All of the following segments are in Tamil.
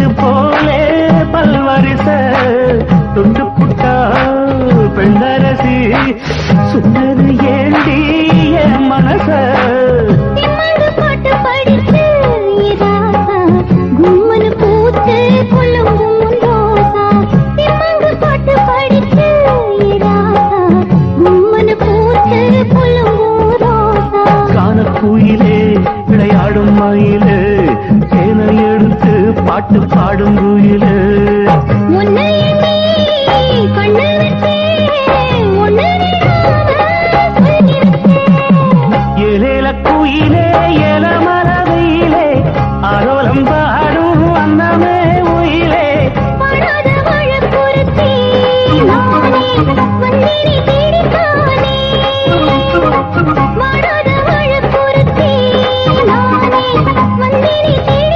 வந்தது போலே பல்வரிச தொட்டு புட்டா பெண்ணரசி சுட்டது ஏண்டி என் மனச திம்மங்கு பாட்டு படிச்சு இராசா கும்மனு பூத்து கொள்ளுங்கும் ரோசா திம்மங்கு பாட்டு படிச்சு இராசா கும்மனு பூத்து கொள்ளுங்கும் ரோசா காண குயிலே விளையாடும் மயிலே தேனை எடுத்து பாட்டு பாடும் குயிலே உன்னை எண்ணி கண்ணு வச்சே ஒண்ணு விடாம சொல்லிருச்சேன் ஏலேல குயிலே ஏல மரவையிலே ஆரோலம் பாடும் அன்னமே உயிலே படாத வழக்குறுத்தி நானே வந்தேனே தேடித்தானே படாத வழக்குறுத்தி நானே வந்தேனே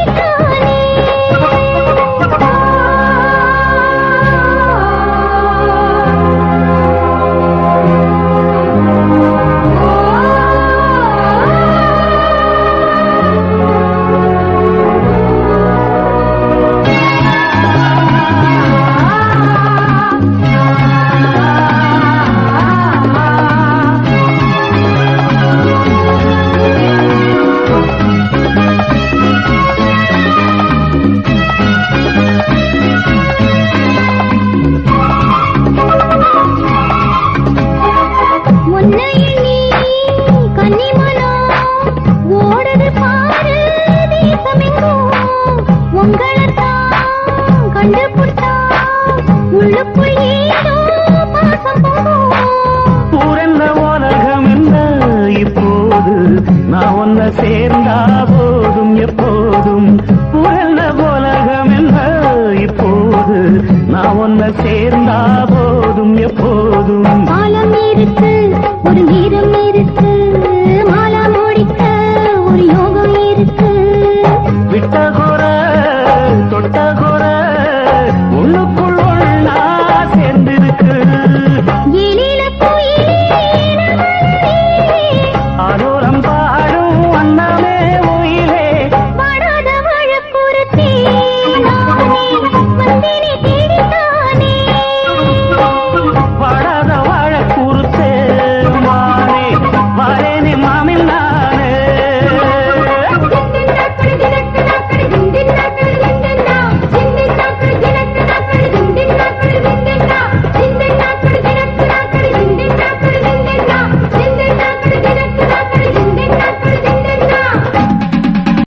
உன்னை எண்ணி கன்னிமனோ ஓடுது பாரு தேசமெங்கும் உங்களைத்தான் கண்டுபிடித்தா உள்ளுக்குள் ஏதோ பாசம் போகும் ஊரென்ன உலகம் என்ன இப்போது நான் ஒன்ன சேர்ந்தா போதும் எப்போதும் ஊரென்ன உலகம் என்ன இப்போது நான் ஒன்ன சேர்ந்தா போதும் எப்போதும் காலம் இருக்கு ஒரு நேரம்